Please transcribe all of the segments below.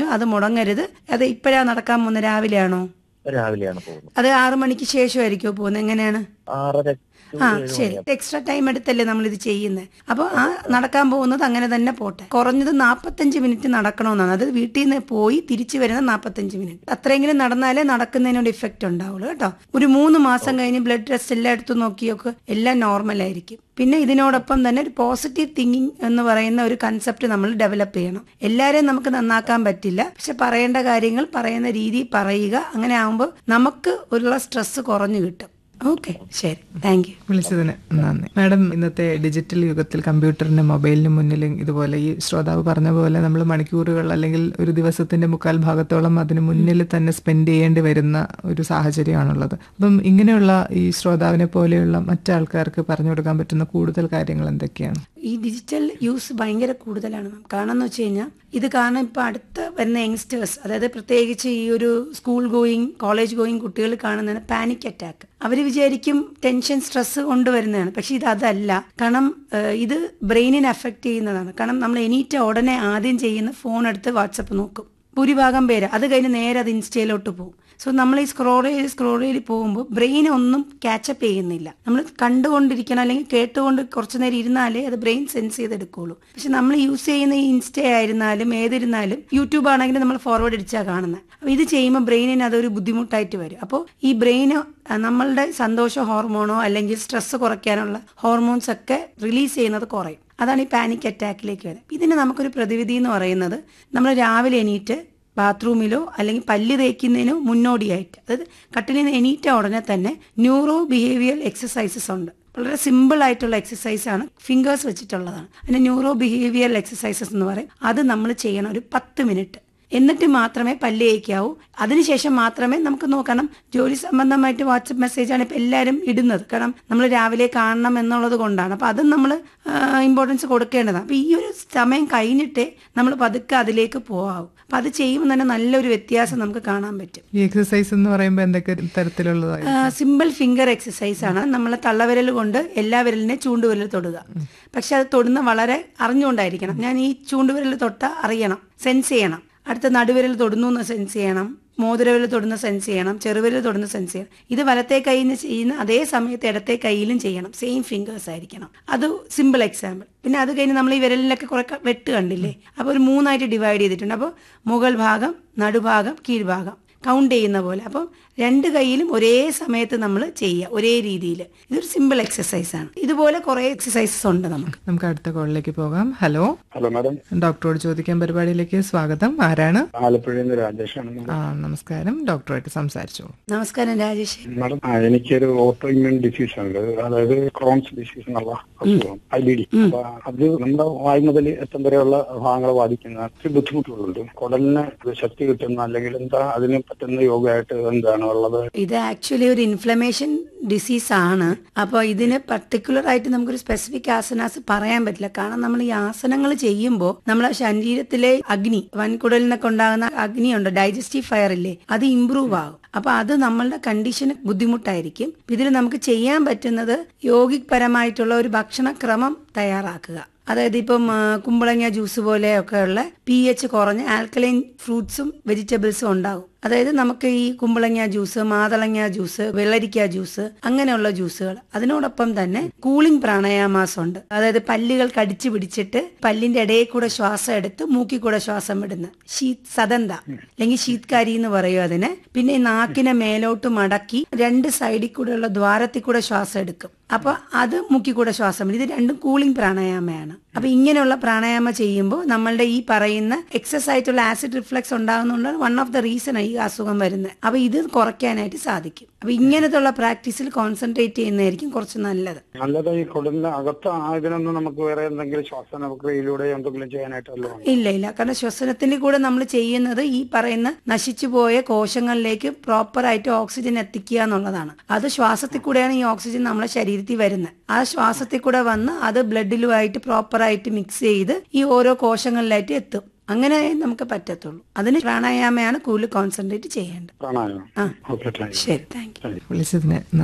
അത് മുടങ്ങരുത് അത് ഇപ്പോഴാ നടക്കാൻ പോകുന്നത് രാവിലെയാണോ രാവിലെയാണ് പോകുന്നത് അത് ആറു മണിക്ക് ശേഷമായിരിക്കുമോ പോകുന്നത് എങ്ങനെയാണ് ആറര to ആ ഏഴ് ശരി എക്സ്ട്രാ ടൈം എടുത്തല്ലേ നമ്മൾ ഇത് ചെയ്യുന്നത് അപ്പോൾ ആ നടക്കാൻ പോകുന്നത് അങ്ങനെ തന്നെ പോട്ടെ കുറഞ്ഞത് നാൽപ്പത്തഞ്ച് മിനിറ്റ് നടക്കണമെന്നാണ് അത് വീട്ടിൽ നിന്ന് പോയി തിരിച്ചു വരുന്ന നാൽപ്പത്തഞ്ച് മിനിറ്റ് അത്രയെങ്കിലും നടന്നാലേ നടക്കുന്നതിനൊരു ഇഫക്റ്റ് ഉണ്ടാവുള്ളൂ കേട്ടോ ഒരു മൂന്ന് മാസം കഴിഞ്ഞ് ബ്ലഡ് ടെസ്റ്റ് എല്ലാം എടുത്തു നോക്കിയൊക്കെ എല്ലാം നോർമൽ ആയിരിക്കും പിന്നെ ഇതിനോടൊപ്പം തന്നെ ഒരു പോസിറ്റീവ് തിങ്കിങ് എന്ന് പറയുന്ന ഒരു കൺസെപ്റ്റ് നമ്മൾ ഡെവലപ്പ് ചെയ്യണം എല്ലാവരെയും നമുക്ക് നന്നാക്കാൻ പറ്റില്ല പക്ഷെ പറയേണ്ട കാര്യങ്ങൾ പറയുന്ന രീതി പറയുക അങ്ങനെ ആകുമ്പോൾ നമുക്ക് ഉള്ള സ്ട്രെസ് കുറഞ്ഞു കിട്ടും ഓക്കെ ശരി താങ്ക് യു വിളിച്ചതിന് നന്ദി മാഡം ഇന്നത്തെ ഡിജിറ്റൽ യുഗത്തിൽ കമ്പ്യൂട്ടറിനും മൊബൈലിനും മുന്നിൽ ഇതുപോലെ ഈ ശ്രോതാവ് പറഞ്ഞ പോലെ നമ്മൾ മണിക്കൂറുകൾ അല്ലെങ്കിൽ ഒരു ദിവസത്തിന്റെ മുക്കാൽ ഭാഗത്തോളം അതിന് മുന്നിൽ തന്നെ സ്പെൻഡ് ചെയ്യേണ്ടി വരുന്ന ഒരു സാഹചര്യമാണുള്ളത് അപ്പം ഇങ്ങനെയുള്ള ഈ ശ്രോതാവിനെ പോലെയുള്ള മറ്റാൾക്കാർക്ക് പറഞ്ഞു കൊടുക്കാൻ പറ്റുന്ന കൂടുതൽ കാര്യങ്ങൾ എന്തൊക്കെയാണ് ഈ ഡിജിറ്റൽ യൂസ് ഭയങ്കര കൂടുതലാണ് മാം കാരണം എന്ന് വെച്ച് കഴിഞ്ഞാൽ ഇത് കാരണം ഇപ്പൊ അടുത്ത് വരുന്ന യങ്സ്റ്റേഴ്സ് അതായത് പ്രത്യേകിച്ച് ഈ ഒരു സ്കൂൾ ഗോയിങ് കോളേജ് ഗോയിങ് കുട്ടികൾ കാണുന്നതാണ് പാനിക് അറ്റാക്ക് അവർ വിചാരിക്കും ടെൻഷൻ സ്ട്രെസ് കൊണ്ടുവരുന്നതാണ് പക്ഷെ ഇത് അതല്ല കാരണം ഏഹ്, ഇത് ബ്രെയിനിനെ അഫക്റ്റ് ചെയ്യുന്നതാണ് കാരണം നമ്മൾ എണീറ്റ ഉടനെ ആദ്യം ചെയ്യുന്ന ഫോൺ എടുത്ത് വാട്സപ്പ് നോക്കും ഭൂരിഭാഗം പേര് അത് കഴിഞ്ഞ് നേരെ അത് ഇൻസ്റ്റയിലോട്ട് പോകും സോ നമ്മൾ ഈ സ്ക്രോൾ ചെയ്ത് സ്ക്രോൾ ചെയ്ത് പോകുമ്പോൾ ബ്രെയിൻ ഒന്നും ക്യാച്ചപ്പ് ചെയ്യുന്നില്ല നമ്മൾ കണ്ടുകൊണ്ടിരിക്കണം അല്ലെങ്കിൽ കേട്ടുകൊണ്ട് കുറച്ചു നേരം ഇരുന്നാലേ അത് ബ്രെയിൻ സെൻസ് ചെയ്തെടുക്കുള്ളൂ പക്ഷെ നമ്മൾ യൂസ് ചെയ്യുന്ന ഈ ഇൻസ്റ്റ ആയിരുന്നാലും ഏതിരുന്നാലും യൂട്യൂബ് ആണെങ്കിലും നമ്മൾ ഫോർവേഡ് അടിച്ചാൽ കാണുന്നത് അപ്പോൾ ഇത് ചെയ്യുമ്പോൾ ബ്രെയിനിന് അതൊരു ബുദ്ധിമുട്ടായിട്ട് വരും അപ്പോൾ ഈ ബ്രെയിന് നമ്മളുടെ സന്തോഷ ഹോർമോണോ അല്ലെങ്കിൽ സ്ട്രെസ് കുറയ്ക്കാനുള്ള ഹോർമോൺസ് ഒക്കെ റിലീസ് ചെയ്യുന്നത് കുറയും അതാണ് ഈ പാനിക് അറ്റാക്കിലേക്ക് വരുന്നത് ഇതിന് നമുക്കൊരു പ്രതിവിധി എന്ന് പറയുന്നത് നമ്മൾ രാവിലെ എണീറ്റ് ബാത്റൂമിലോ അല്ലെങ്കിൽ പല്ല് തേക്കുന്നതിനോ മുന്നോടിയായിട്ട് അതായത് കട്ടിലിൽ നിന്ന് എണീറ്റ ഉടനെ തന്നെ ന്യൂറോ ബിഹേവിയർ എക്സസൈസസ് ഉണ്ട് വളരെ സിമ്പിൾ ആയിട്ടുള്ള എക്സസൈസ് ആണ് ഫിംഗേഴ്സ് വെച്ചിട്ടുള്ളതാണ് അതിന് ന്യൂറോ ബിഹേവിയർ എക്സസൈസസ് എന്ന് പറയും അത് നമ്മൾ ചെയ്യണം ഒരു പത്ത് മിനിറ്റ് എന്നിട്ട് മാത്രമേ പല്ല് തേക്കാവൂ അതിനുശേഷം മാത്രമേ നമുക്ക് നോക്കണം ജോലി സംബന്ധമായിട്ട് വാട്സപ്പ് മെസ്സേജാണ് ഇപ്പം എല്ലാവരും ഇടുന്നത് കാരണം നമ്മൾ രാവിലെ കാണണം എന്നുള്ളത് കൊണ്ടാണ് അപ്പം അതും നമ്മൾ ഇമ്പോർട്ടൻസ് കൊടുക്കേണ്ടതാണ് അപ്പം ഈ ഒരു സമയം കഴിഞ്ഞിട്ടേ നമ്മൾ പതുക്കെ അതിലേക്ക് പോകാവൂ അപ്പം അത് ചെയ്യുമ്പോൾ തന്നെ നല്ലൊരു വ്യത്യാസം നമുക്ക് കാണാൻ പറ്റും ഈ എക്സസൈസ് എന്ന് പറയുമ്പോൾ എന്തൊക്കെ തരത്തിലുള്ളതായി സിമ്പിൾ ഫിംഗർ എക്സസൈസ് ആണ് നമ്മൾ തള്ളവിരൽ കൊണ്ട് എല്ലാ വിരലിനെ ചൂണ്ടുവിരൽ തൊടുക പക്ഷെ അത് തൊടുന്ന വളരെ അറിഞ്ഞുകൊണ്ടായിരിക്കണം ഞാൻ ഈ ചൂണ്ടുവിരൽ തൊട്ട അറിയണം സെൻസ് ചെയ്യണം അടുത്ത നടുവിരൽ തൊടുന്നു എന്ന് സെൻസ് ചെയ്യണം മോതിരവിരൽ തൊടുന്ന സെൻസ് ചെയ്യണം ചെറുവിരൽ തൊടുന്ന സെൻസ് ചെയ്യണം ഇത് വലത്തെ കൈയിൽ നിന്ന് ചെയ്യുന്ന അതേ സമയത്ത് ഇടത്തെ കൈയിലും ചെയ്യണം സെയിം ഫിംഗേഴ്സ് ആയിരിക്കണം അത് സിമ്പിൾ എക്സാമ്പിൾ പിന്നെ അത് കഴിഞ്ഞ് നമ്മൾ ഈ വിരലിലൊക്കെ കുറെ ക- വെട്ട് കണ്ടില്ലേ അപ്പോൾ ഒരു മൂന്നായിട്ട് ഡിവൈഡ് ചെയ്തിട്ടുണ്ട് അപ്പോൾ മുകൾ ഭാഗം നടുഭാഗം കീഴ്ഭാഗം കൗണ്ട് ചെയ്യുന്ന പോലെ അപ്പം രണ്ട് കൈയിലും ഒരേ സമയത്ത് നമ്മൾ ചെയ്യുക ഒരേ രീതിയിൽ ഇതൊരു സിമ്പിൾ എക്സസൈസ് ആണ് ഇതുപോലെ കുറേ എക്സസൈസസ് ഉണ്ട് നമുക്ക് നമുക്ക് അടുത്ത കോളിലേക്ക് പോകാം ഹലോ ഹലോ മാഡം ഡോക്ടറോട് ചോദിക്കാൻ പരിപാടിയിലേക്ക് സ്വാഗതം ആരാണ് ആലപ്പുഴയിൽ നിന്ന് രാജേഷാണ് മാഡം. ആ നമസ്കാരം ഡോക്ടറുമായിട്ട് സംസാരിച്ചോളൂ നമസ്കാരം രാജേഷ് മാഡം ആ, എനിക്കൊരു ഓട്ടോ ഇമ്മ്യൂൺ ഡിസീസ് ഉണ്ട് അതായത് ക്രോൺസ് ഡിസീസ് എന്നുള്ള അസുഖം ഐ ബി ഡി അപ്പൊ അത് നമ്മുടെ വായു മുതൽ എത്തം വരെയുള്ള ഭാഗങ്ങളെ ബാധിക്കുന്ന ഒത്തിരി ബുദ്ധിമുട്ടുകളുണ്ട് കുടലിന് ഒരു ശക്തി കിട്ടുന്ന അല്ലെങ്കിൽ എന്താ അതിന് പറ്റുന്ന യോഗമായിട്ട് എന്താണ് ഉള്ളത് ഇത് ആക്ച്വലി ഒരു ഇൻഫ്ലമേഷൻ ഡിസീസ് ആണ് അപ്പോൾ ഇതിന് പർട്ടിക്കുലർ ആയിട്ട് നമുക്കൊരു സ്പെസിഫിക് ആസനാസ് പറയാൻ പറ്റില്ല കാരണം നമ്മൾ ഈ ആസനങ്ങൾ ചെയ്യുമ്പോൾ നമ്മളെ ശരീരത്തിലെ അഗ്നി വൻകുടലിൽ നിന്നൊക്കെ ഉണ്ടാകുന്ന അഗ്നിയുണ്ട് ഡൈജസ്റ്റീവ് ഫയർ ഇല്ലേ അത് ഇമ്പ്രൂവ് ആകും അപ്പൊ അത് നമ്മളുടെ കണ്ടീഷന് ബുദ്ധിമുട്ടായിരിക്കും ഇതിൽ നമുക്ക് ചെയ്യാൻ പറ്റുന്നത് യോഗിക് പരമായിട്ടുള്ള ഒരു ഭക്ഷണക്രമം തയ്യാറാക്കുക അതായത് ഇപ്പം ആ, കുമ്പളങ്ങ ജ്യൂസ് പോലെയൊക്കെയുള്ള പി എച്ച് കുറഞ്ഞ ആൽക്കലൈൻ ഫ്രൂട്ട്സും വെജിറ്റബിൾസും ഉണ്ടാകും അതായത് നമുക്ക് ഈ കുമ്പളങ്ങ ജ്യൂസ് മാതളങ്ങ ജ്യൂസ് വെള്ളരിക്ക ജ്യൂസ് അങ്ങനെയുള്ള ജ്യൂസുകൾ അതിനോടൊപ്പം തന്നെ കൂളിംഗ് പ്രാണായാമാസം ഉണ്ട് അതായത് പല്ലുകൾ കടിച്ചു പിടിച്ചിട്ട് പല്ലിന്റെ ഇടയിൽ കൂടെ ശ്വാസം എടുത്ത് മൂക്കിൽ കൂടെ ശ്വാസം വിടുന്ന ശീത് സദന്ത അല്ലെങ്കിൽ ശീത്കാരി എന്ന് പറയും അതിന് പിന്നെ ഈ നാക്കിനെ മേലോട്ട് മടക്കി രണ്ട് സൈഡിൽ കൂടെയുള്ള ദ്വാരത്തിൽ കൂടെ ശ്വാസം എടുക്കും അപ്പൊ അത് മുക്കി കൂടെ ശ്വാസം വിടും ഇത് രണ്ടും കൂളിംഗ് പ്രാണായാമയാണ് അപ്പൊ ഇങ്ങനെയുള്ള പ്രാണായാമ ചെയ്യുമ്പോൾ നമ്മളുടെ ഈ പറയുന്ന എക്സസ് ആയിട്ടുള്ള ആസിഡ് റിഫ്ലക്സ് ഉണ്ടാകുന്നതുകൊണ്ടാണ് വൺ ഓഫ് ദ റീസൺ ഈ അസുഖം വരുന്നത് അപ്പൊ ഇത് കുറയ്ക്കാനായിട്ട് സാധിക്കും അപ്പൊ ഇങ്ങനത്തുള്ള പ്രാക്ടീസിൽ കോൺസെൻട്രേറ്റ് ചെയ്യുന്നതായിരിക്കും കുറച്ച് നല്ലത് നല്ലത് ഈ കുടലിന് അകത്ത് ആയതിനൊന്നും നമുക്ക് വേറെ എന്തെങ്കിലും ശ്വാസന പ്രക്രിയയിലൂടെ എന്തെങ്കിലും ചെയ്യാനായിട്ടല്ലോ ഇല്ല ഇല്ല കാരണം ശ്വസനത്തിന്റെ കൂടെ നമ്മൾ ചെയ്യുന്നത് ഈ പറയുന്ന നശിച്ചുപോയ കോശങ്ങളിലേക്ക് പ്രോപ്പർ ആയിട്ട് ഓക്സിജൻ എത്തിക്കുക എന്നുള്ളതാണ് അത് ശ്വാസത്തിൽ കൂടെയാണ് ഈ ഓക്സിജൻ നമ്മളെ ശരീരത്തിൽ വരുന്നത് ആ ശ്വാസത്തിൽ കൂടെ വന്ന് അത് ബ്ലഡിലുമായിട്ട് പ്രോപ്പർ ആയിട്ട് മിക്സ് ചെയ്ത് ഈ ഓരോ കോശങ്ങളിലായിട്ട് എത്തും അങ്ങനെ നമുക്ക് പറ്റത്തുള്ളൂ അതിന് പ്രാണായാമയാണ് കൂടുതൽ കോൺസെൻട്രേറ്റ് ചെയ്യേണ്ടത് പ്രാണായാമം ആ ഓക്കെ താങ്ക് യു ശരി താങ്ക് യു വിളിച്ചതിന് നന്ദി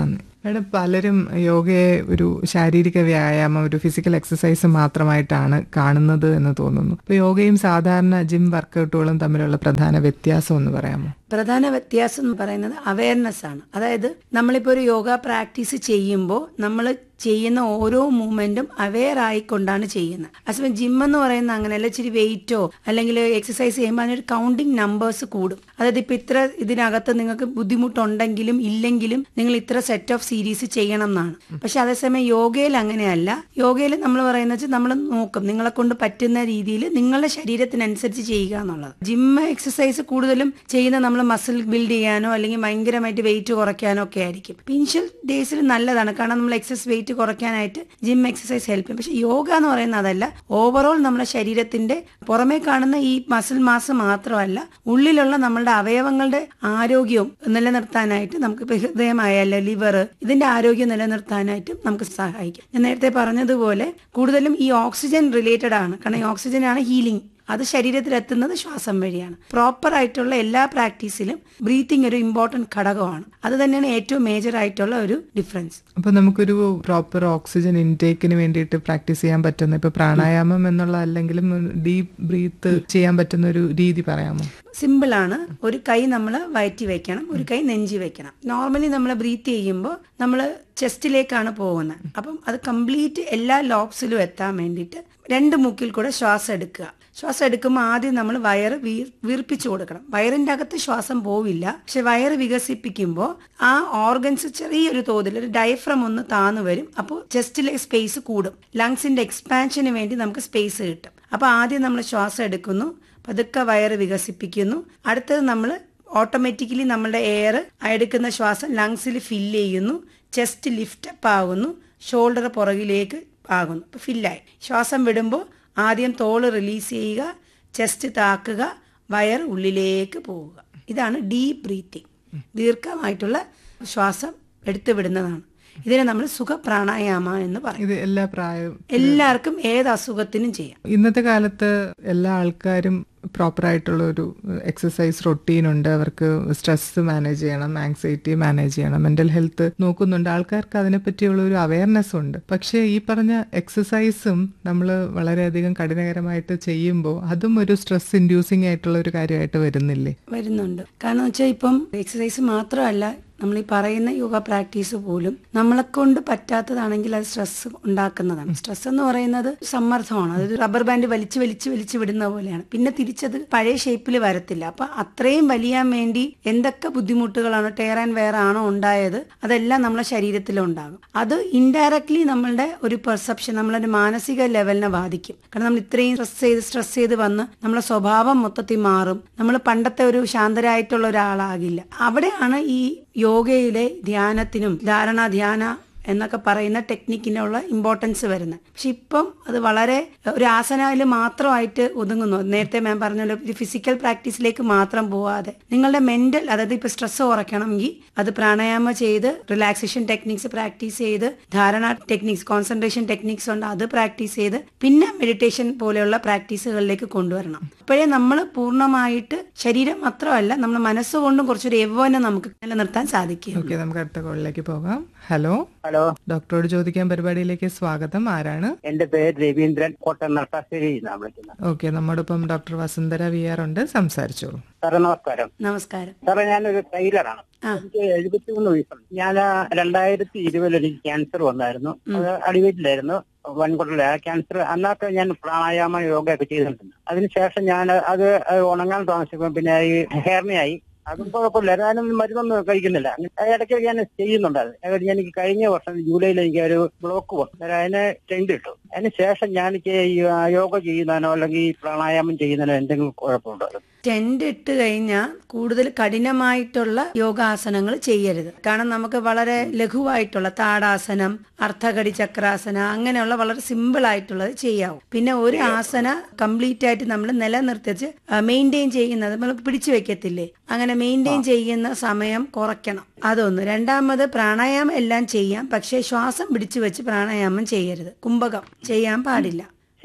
മാഡം പലരും യോഗയെ ഒരു ശാരീരിക വ്യായാമം ഒരു ഫിസിക്കൽ എക്സസൈസ് മാത്രമായിട്ടാണ് കാണുന്നത് എന്ന് തോന്നുന്നു അപ്പൊ യോഗയും സാധാരണ ജിം വർക്കൗട്ടുകളും തമ്മിലുള്ള പ്രധാന വ്യത്യാസം എന്ന് പറയാമോ പ്രധാന വ്യത്യാസം എന്ന് പറയുന്നത് അവയർനെസ് ആണ് അതായത് നമ്മളിപ്പോൾ ഒരു യോഗ പ്രാക്ടീസ് ചെയ്യുമ്പോൾ നമ്മൾ ചെയ്യുന്ന ഓരോ മൂവ്മെന്റും അവെയർ ആയിക്കൊണ്ടാണ് ചെയ്യുന്നത് അതേസമയം ജിം എന്ന് പറയുന്ന അങ്ങനെയല്ല ഇച്ചിരി വെയിറ്റോ അല്ലെങ്കിൽ എക്സസൈസ് ചെയ്യുമ്പോൾ അതിനൊരു കൗണ്ടിങ് നമ്പേഴ്സ് കൂടും അതായത് ഇപ്പൊ ഇത്ര ഇതിനകത്ത് നിങ്ങൾക്ക് ബുദ്ധിമുട്ടുണ്ടെങ്കിലും ഇല്ലെങ്കിലും നിങ്ങൾ ഇത്ര സെറ്റ് ഓഫ് സീരീസ് ചെയ്യണം എന്നാണ് പക്ഷെ അതേസമയം യോഗയിൽ അങ്ങനെയല്ല യോഗയിൽ നമ്മൾ പറയുന്നത് വെച്ചാൽ നമ്മൾ നോക്കും നിങ്ങളെ കൊണ്ട് പറ്റുന്ന രീതിയിൽ നിങ്ങളുടെ ശരീരത്തിനനുസരിച്ച് ചെയ്യുക എന്നുള്ളത് ജിം എക്സസൈസ് കൂടുതലും ചെയ്യുന്ന നമ്മൾ മസിൽ ബിൽഡ് ചെയ്യാനോ അല്ലെങ്കിൽ ഭയങ്കരമായിട്ട് വെയിറ്റ് കുറയ്ക്കാനോ ഒക്കെ ആയിരിക്കും ഇനിഷ്യൽ ഡേയ്സിൽ നല്ലതാണ് കാരണം നമ്മൾ എക്സസ് വെയിറ്റ് കുറയ്ക്കാനായിട്ട് ജിം എക്സസൈസ് ഹെൽപ്പ് ചെയ്യും പക്ഷെ യോഗ എന്ന് പറയുന്നത് അതല്ല ഓവറോൾ നമ്മുടെ ശരീരത്തിന്റെ പുറമേ കാണുന്ന ഈ മസിൽ മാസ് മാത്രമല്ല ഉള്ളിലുള്ള നമ്മളുടെ അവയവങ്ങളുടെ ആരോഗ്യവും നിലനിർത്താനായിട്ട് നമുക്ക് ഇപ്പൊ ഹൃദയമായാലും ലിവർ ഇതിന്റെ ആരോഗ്യം നിലനിർത്താനായിട്ടും നമുക്ക് സഹായിക്കും ഞാൻ നേരത്തെ പറഞ്ഞതുപോലെ കൂടുതലും ഈ ഓക്സിജൻ റിലേറ്റഡ് ആണ് കാരണം ഈ ഓക്സിജൻ ആണ് ഹീലിംഗ് അത് ശരീരത്തിൽ എത്തുന്നത് ശ്വാസം വഴിയാണ് പ്രോപ്പർ ആയിട്ടുള്ള എല്ലാ പ്രാക്ടീസിലും ബ്രീത്തിങ് ഒരു ഇമ്പോർട്ടന്റ് ഘടകമാണ് അത് തന്നെയാണ് ഏറ്റവും മേജർ ആയിട്ടുള്ള ഒരു ഡിഫറൻസ് അപ്പൊ നമുക്കൊരു പ്രോപ്പർ ഓക്സിജൻ ഇൻടേക്കിന് വേണ്ടിയിട്ട് പ്രാക്ടീസ് ചെയ്യാൻ പറ്റുന്ന ഇപ്പൊ പ്രാണായാമം എന്നുള്ള അല്ലെങ്കിലും ഡീപ് ബ്രീത്ത് ചെയ്യാൻ പറ്റുന്ന ഒരു രീതി പറയാമോ സിമ്പിൾ ആണ് ഒരു കൈ നമ്മൾ വയറ്റി വെക്കണം ഒരു കൈ നെഞ്ചി വെക്കണം നോർമലി നമ്മൾ ബ്രീത്ത് ചെയ്യുമ്പോൾ നമ്മൾ ചെസ്റ്റിലേക്കാണ് പോകുന്നത് അപ്പം അത് കംപ്ലീറ്റ് എല്ലാ ലോബ്സിലും എത്താൻ വേണ്ടിയിട്ട് രണ്ട് മൂക്കിൽ കൂടെ ശ്വാസം എടുക്കുക ശ്വാസം എടുക്കുമ്പോൾ ആദ്യം നമ്മൾ വയറ് വീർ വീർപ്പിച്ചു കൊടുക്കണം വയറിന്റെ അകത്ത് ശ്വാസം പോവില്ല പക്ഷെ വയറ് വികസിപ്പിക്കുമ്പോൾ ആ ഓർഗൻസ് ചെറിയൊരു തോതിൽ ഒരു ഡയഫ്രം ഒന്ന് താന്നു വരും അപ്പോൾ ചെസ്റ്റിലെ സ്പേസ് കൂടും ലങ്സിന്റെ എക്സ്പാൻഷന് വേണ്ടി നമുക്ക് സ്പേസ് കിട്ടും അപ്പോൾ ആദ്യം നമ്മൾ ശ്വാസം എടുക്കുന്നു പതുക്കെ വയറ് വികസിപ്പിക്കുന്നു അടുത്തത് നമ്മൾ ഓട്ടോമാറ്റിക്കലി നമ്മുടെ എയർ എടുക്കുന്ന ശ്വാസം ലങ്സിൽ ഫില്ല് ചെയ്യുന്നു ചെസ്റ്റ് ലിഫ്റ്റ് അപ്പ് ആകുന്നു ഷോൾഡർ പുറകിലേക്ക് ആകുന്നു അപ്പോൾ ഫില്ലായി ശ്വാസം വിടുമ്പോൾ ആദ്യം തോള് റിലീസ് ചെയ്യുക ചെസ്റ്റ് താക്കുക വയർ ഉള്ളിലേക്ക് പോവുക ഇതാണ് ഡീപ് ബ്രീത്തിങ് ദീർഘമായിട്ടുള്ള ശ്വാസം എടുത്തു വിടുന്നതാണ് ഇതിനെ നമ്മൾ സുഖപ്രാണായാമ എന്ന് പറയും ഇത് എല്ലാ പ്രായവും എല്ലാവർക്കും ഏത് അസുഖത്തിനും ചെയ്യാം ഇന്നത്തെ കാലത്ത് എല്ലാ ആൾക്കാരും പ്രോപ്പർ ആയിട്ടുള്ള ഒരു എക്സസൈസ് റൊട്ടീൻ ഉണ്ട് അവർക്ക് സ്ട്രെസ് മാനേജ് ചെയ്യണം ആങ്സൈറ്റി മാനേജ് ചെയ്യണം മെന്റൽ ഹെൽത്ത് നോക്കുന്നുണ്ട് ആൾക്കാർക്ക് അതിനെപ്പറ്റിയുള്ള ഒരു അവയർനെസ് ഉണ്ട് പക്ഷേ ഈ പറഞ്ഞ എക്സസൈസും നമ്മൾ വളരെയധികം കഠിനകരമായിട്ട് ചെയ്യുമ്പോൾ അതും ഒരു സ്ട്രെസ് ഇൻഡ്യൂസിങ് ആയിട്ടുള്ള ഒരു കാര്യമായിട്ട് വരുന്നില്ലേ വരുന്നുണ്ട് കാരണം വെച്ചാൽ ഇപ്പം എക്സസൈസ് മാത്രമല്ല നമ്മൾ ഈ പറയുന്ന യോഗ പ്രാക്ടീസ് പോലും നമ്മളെ കൊണ്ട് പറ്റാത്തതാണെങ്കിൽ അത് സ്ട്രെസ് ഉണ്ടാക്കുന്നതാണ് സ്ട്രെസ് എന്ന് പറയുന്നത് സമ്മർദ്ദമാണ് അതായത് റബ്ബർ ബാൻഡ് വലിച്ച് വലിച്ച് വലിച്ച് വിടുന്ന പോലെയാണ് പിന്നെ തിരിച്ചത് പഴയ ഷേപ്പിൽ വരത്തില്ല അപ്പൊ അത്രയും വലിയാൻ വേണ്ടി എന്തൊക്കെ ബുദ്ധിമുട്ടുകളാണോ ടയർ ആൻഡ് വെയർ ആണോ ഉണ്ടായത് അതെല്ലാം നമ്മളെ ശരീരത്തിൽ ഉണ്ടാകും അത് ഇൻഡയറക്ട്ലി നമ്മളുടെ ഒരു പെർസെപ്ഷൻ നമ്മളൊരു മാനസിക ലെവലിനെ ബാധിക്കും കാരണം നമ്മൾ ഇത്രയും സ്ട്രെസ് ചെയ്ത് സ്ട്രെസ് ചെയ്ത് വന്ന് നമ്മളെ സ്വഭാവം മൊത്തത്തിൽ മാറും നമ്മൾ പണ്ടത്തെ ഒരു ശാന്തരായിട്ടുള്ള ഒരാളാകില്ല അവിടെയാണ് ഈ യോഗയിലെ ധ്യാനത്തിനും ധാരണ ധ്യാന എന്നൊക്കെ പറയുന്ന ടെക്നിക്കിനുള്ള ഇമ്പോർട്ടൻസ് വരുന്നത് പക്ഷെ ഇപ്പം അത് വളരെ ഒരു ആസനയിൽ മാത്രമായിട്ട് ഒതുങ്ങുന്നു നേരത്തെ മാം പറഞ്ഞല്ലോ ഒരു ഫിസിക്കൽ പ്രാക്ടീസിലേക്ക് മാത്രം പോവാതെ നിങ്ങളുടെ മെന്റൽ അതായത് ഇപ്പൊ സ്ട്രെസ് കുറയ്ക്കണമെങ്കിൽ അത് പ്രാണായാമം ചെയ്ത് റിലാക്സേഷൻ ടെക്നിക്സ് പ്രാക്ടീസ് ചെയ്ത് ധാരണ ടെക്നിക്സ് കോൺസെൻട്രേഷൻ ടെക്നിക്സ് ഉണ്ട് അത് പ്രാക്ടീസ് ചെയ്ത് പിന്നെ മെഡിറ്റേഷൻ പോലെയുള്ള പ്രാക്ടീസുകളിലേക്ക് കൊണ്ടുവരണം അപ്പോഴേ നമ്മൾ പൂർണ്ണമായിട്ട് ശരീരം മാത്രമല്ല നമ്മൾ മനസ്സുകൊണ്ടും കുറച്ചൊരു യൗവനം നമുക്ക് നിലനിർത്താൻ സാധിക്കും ഓക്കെ നമുക്ക് അടുത്ത കോളിലേക്ക് പോകാം ഹലോ ഹലോ ഡോക്ടറോട് ചോദിക്കാൻ പരിപാടിയിലേക്ക് സ്വാഗതം ആരാണ് എന്റെ പേര് രവീന്ദ്രൻ കോട്ടയം നർത്താശ്ശേരി എന്നാണ് വിളിക്കുന്നത് ഓക്കെ നമ്മോടൊപ്പം ഡോക്ടർ വസുന്ധര വി ആർ ഉണ്ട് സംസാരിച്ചോളൂ സാറേ നമസ്കാരം നമസ്കാരം സാറേ ഞാനൊരു ടൈലറാണ് ആ. എനിക്ക് എഴുപത്തിമൂന്ന് വയസ്സുണ്ട് ഞാൻ രണ്ടായിരത്തി ഇരുപതിൽ എനിക്ക് ക്യാൻസർ വന്നായിരുന്നു അത് അടിവീട്ടിലായിരുന്നു വൻകുടല ക്യാൻസർ അന്നൊക്കെ ഞാൻ പ്രാണായാമ യോഗ ഒക്കെ ചെയ്തിട്ടുണ്ട് അതിനുശേഷം ഞാൻ അത് ഉണങ്ങാൻ താമസിക്കും പിന്നെ ഈ ഹെയർണിയായി അതും കുഴപ്പമില്ല ഞാനൊന്നും മരുന്നൊന്നും കഴിക്കുന്നില്ല ഇടയ്ക്ക് ഞാൻ ചെയ്യുന്നുണ്ട് അത് അതായത് എനിക്ക് കഴിഞ്ഞ വർഷം ജൂലൈയിൽ എനിക്ക് ഒരു ബ്ലോക്ക് വന്നു അന്നേരം അതിന് ടെൻഡ് ഇട്ടു അതിന് ശേഷം ഞാൻ എനിക്ക് ഈ യോഗ ചെയ്യുന്നതിനോ അല്ലെങ്കിൽ ഈ പ്രാണായാമം ചെയ്യുന്നതിനോ എന്തെങ്കിലും കുഴപ്പമുണ്ടോ ടെന്റ് ഇട്ട് കഴിഞ്ഞാൽ കൂടുതൽ കഠിനമായിട്ടുള്ള യോഗാസനങ്ങൾ ചെയ്യരുത് കാരണം നമുക്ക് വളരെ ലഘുവായിട്ടുള്ള താടാസനം അർത്ഥകടി ചക്രാസന അങ്ങനെയുള്ള വളരെ സിമ്പിൾ ആയിട്ടുള്ളത് ചെയ്യാവും പിന്നെ ഒരു ആസന കംപ്ലീറ്റ് ആയിട്ട് നമ്മൾ നിലനിർത്തിച്ച് മെയിൻറ്റെയിൻ ചെയ്യുന്നത് നമ്മൾ പിടിച്ചു വെക്കത്തില്ലേ അങ്ങനെ മെയിൻറ്റെയിൻ ചെയ്യുന്ന സമയം കുറയ്ക്കണം അതൊന്ന് രണ്ടാമത് പ്രാണായാമം എല്ലാം ചെയ്യാം പക്ഷേ ശ്വാസം പിടിച്ചു വെച്ച് പ്രാണായാമം ചെയ്യരുത് കുംഭകം ചെയ്യാൻ പാടില്ല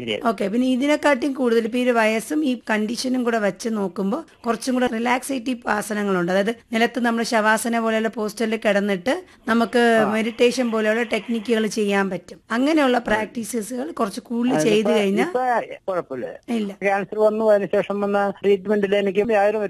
ശരിയായി ഓക്കെ പിന്നെ ഇതിനെക്കാട്ടിയും കൂടുതൽ ഇപ്പൊ ഈ ഒരു വയസ്സും ഈ കണ്ടീഷനും കൂടെ വെച്ച് നോക്കുമ്പോൾ കുറച്ചും കൂടെ റിലാക്സേറ്റീവ് ആസനങ്ങളുണ്ട് അതായത് നിലത്ത് നമ്മൾ ശവാസന പോലെയുള്ള പോസ്റ്ററിൽ കിടന്നിട്ട് നമുക്ക് മെഡിറ്റേഷൻ പോലെയുള്ള ടെക്നിക്കുകൾ ചെയ്യാൻ പറ്റും അങ്ങനെയുള്ള പ്രാക്ടീസസുകൾ കുറച്ച് കൂടുതൽ ചെയ്തു കഴിഞ്ഞാൽ ഇപ്പൊ കുഴപ്പമില്ല ഇല്ല ക്യാൻസർ വന്നു അതിനുശേഷം വന്ന ട്രീറ്റ്മെന്റിൽ എനിക്ക് യാതൊരു